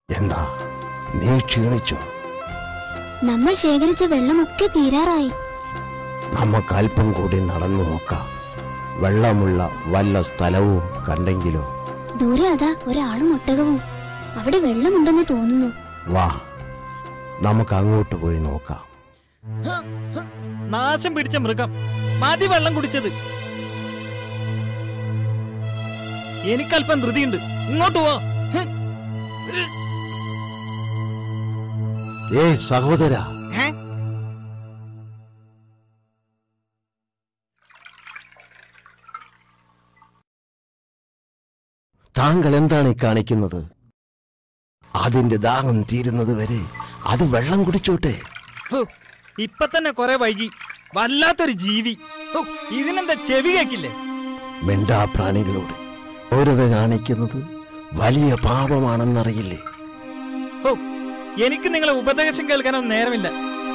എന്താ നീ ക്ഷീണിച്ചോ നമ്മൾ ശേഖരിച്ച വെള്ളമൊക്കെ തീരാറായി നമുക്ക് അല്പം കൂടി നടന്നു നോക്കാം വെള്ളമുള്ള വല്ല സ്ഥലവും കണ്ടെങ്കിലോ ദൂരെ അതാ ഒരാളും ഒട്ടകവും അവിടെ വെള്ളമുണ്ടെന്ന് തോന്നുന്നു വാ നമുക്ക് അങ്ങോട്ട് പോയി നോക്കാം ഹ, ഹ, നാശം പിടിച്ച മൃഗം മതി വെള്ളം കുടിച്ചത് എനിക്കല്പം ധൃതിയുണ്ട് ഇങ്ങോട്ട് പോ ഹ്, ഏയ് സഹോദര ഹേ? താങ്കൾ എന്താണ് ഈ കാണിക്കുന്നത് അതിന്റെ ദാഹം തീരുന്നത് വരെ അത് വെള്ളം കുടിച്ചോട്ടെ ഹോ, ഇപ്പൊ തന്നെ കുറെ വൈകി വല്ലാത്തൊരു ജീവി ഹോ, ഇതിനെന്താ ചെവി കേക്കില്ലേ മിണ്ടാപ്രാണികളോട് ക്രൂരത കാണിക്കുന്നത് വലിയ പാപമാണെന്നറിയില്ലേ ഹോ എനിക്ക് നിങ്ങളെ ഉപദേശം കേൾക്കാനൊന്നും നേരമില്ല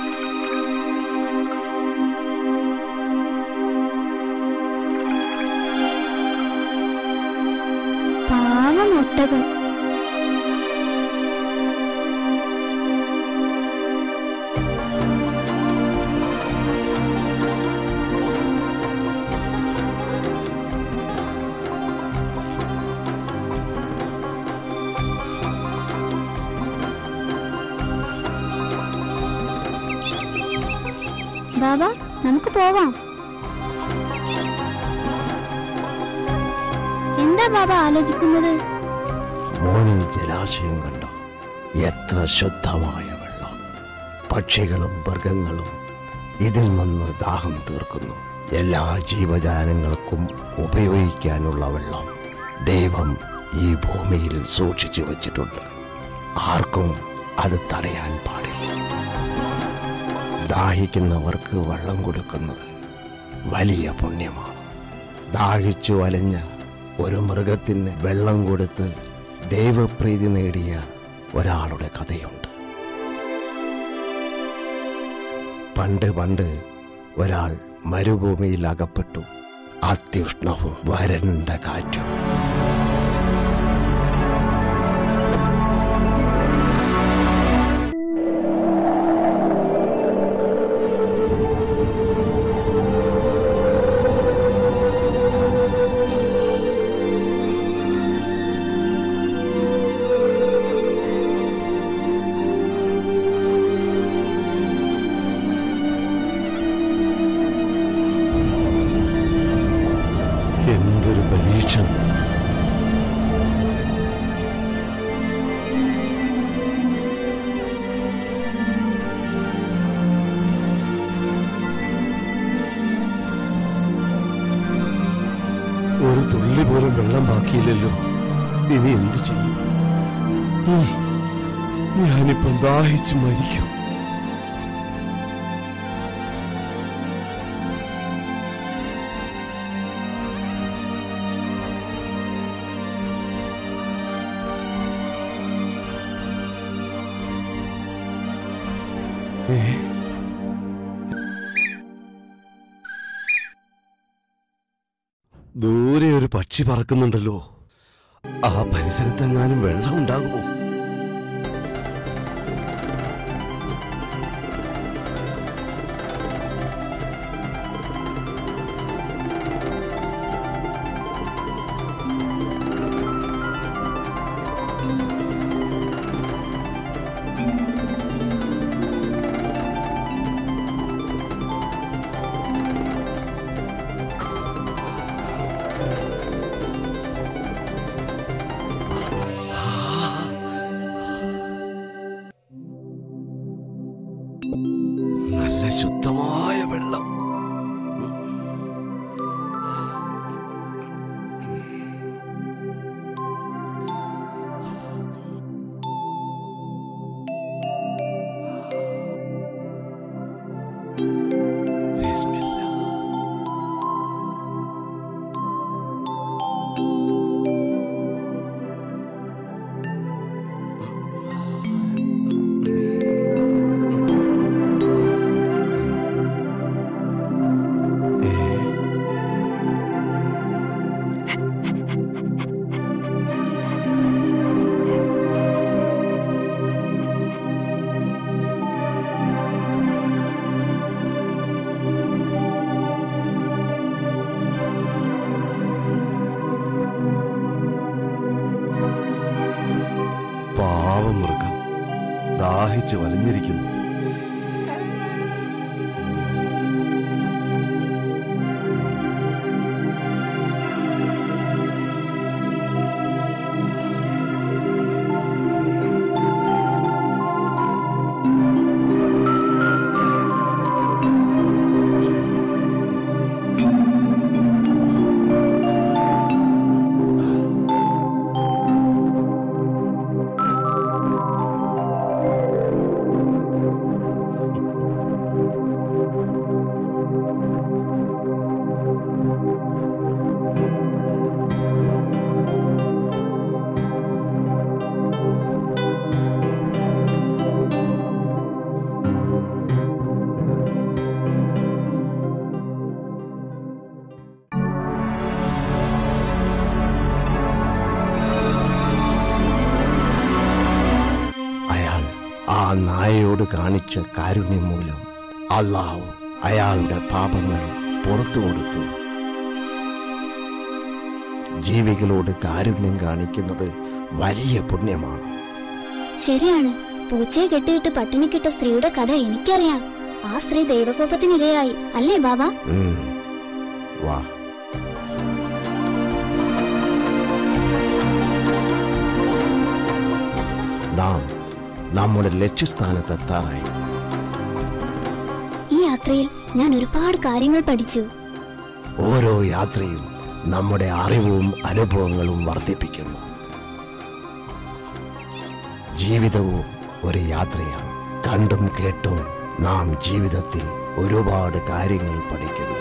പാവം ഒട്ടകം ബാബ നമുക്ക് പോവാം എന്താ ബാബ ആലോചിക്കുന്നത് മോനി ജലാശയം കണ്ടോ എത്ര ശുദ്ധമായ വെള്ളം പക്ഷികളും മൃഗങ്ങളും ഇതിൽ നിന്ന് ദാഹം തീർക്കുന്നു എല്ലാ ജീവജാലങ്ങൾക്കും ഉപയോഗിക്കാനുള്ള വെള്ളം ദൈവം ഈ ഭൂമിയിൽ സൂക്ഷിച്ചു വച്ചിട്ടുണ്ട് ആർക്കും അത് തടയാൻ പാടില്ല ദാഹിക്കുന്നവർക്ക് വെള്ളം കൊടുക്കുന്നത് വലിയ പുണ്യമാണ് ദാഹിച്ചു വലഞ്ഞ ഒരു മൃഗത്തിന് വെള്ളം കൊടുത്ത് ദൈവപ്രീതി നേടിയ ഒരാളുടെ കഥയുണ്ട് പണ്ട് പണ്ട് ഒരാൾ മരുഭൂമിയിൽ അകപ്പെട്ടു അത്യുഷ്ണവും വരണ്ട കാറ്റും എന്തൊരു പരീക്ഷണം ഒരു തുള്ളി പോലും വെള്ളം ബാക്കിയില്ലല്ലോ ഇനി എന്തു ചെയ്യും ഉം. ഞാനിപ്പം ദാഹിച്ചു മരിക്കും ഏ? ദൂരെ ഒരു പക്ഷി പറക്കുന്നുണ്ടല്ലോ ആ പരിസരത്തെങ്ങാനും വെള്ളം ഉണ്ടാകുമോ നല്ല ശുദ്ധമായ വെള്ളം ബിസ്മില്ലാ. പാവം മൃഗം ദാഹിച്ച് വലഞ്ഞിരിക്കുന്നു അയാൾ ആ നായയോട് കാണിച്ച കാരുണ്യം മൂലം അള്ളാഹു അയാളുടെ പാപങ്ങൾ പുറത്തു കൊടുത്തു ജീവികളോട് കാരുണ്യം കാണിക്കുന്നത് വലിയ പുണ്യമാണ് ശരിയാണ് പൂച്ചയെ കെട്ടിയിട്ട് പട്ടിണിക്കിട്ട സ്ത്രീയുടെ കഥ എനിക്കറിയാം ആ സ്ത്രീ ദൈവകോപത്തിനിരയായി അല്ലേ ബാബ ഉം. വാ നാം നമ്മുടെ ലക്ഷ്യസ്ഥാനത്തെത്താറായി ഈ യാത്രയിൽ ഞാൻ ഒരുപാട് കാര്യങ്ങൾ പഠിച്ചു ഓരോ യാത്രയും നമ്മുടെ അറിവും അനുഭവങ്ങളും വർദ്ധിപ്പിക്കുന്നു ജീവിതവും ഒരു യാത്രയാണ് കണ്ടും കേട്ടും നാം ജീവിതത്തിൽ ഒരുപാട് കാര്യങ്ങൾ പഠിക്കുന്നു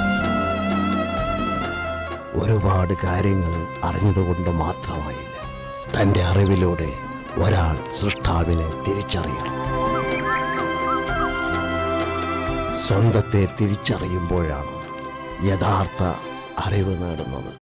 ഒരുപാട് കാര്യങ്ങൾ അറിഞ്ഞതുകൊണ്ട് മാത്രമായില്ല തൻ്റെ അറിവിലൂടെ ഒരാൾ സൃഷ്ടാവിനെ തിരിച്ചറിയണം സ്വന്തത്തെ തിരിച്ചറിയുമ്പോഴാണ് യഥാർത്ഥ അറിവ് നേടുന്നത്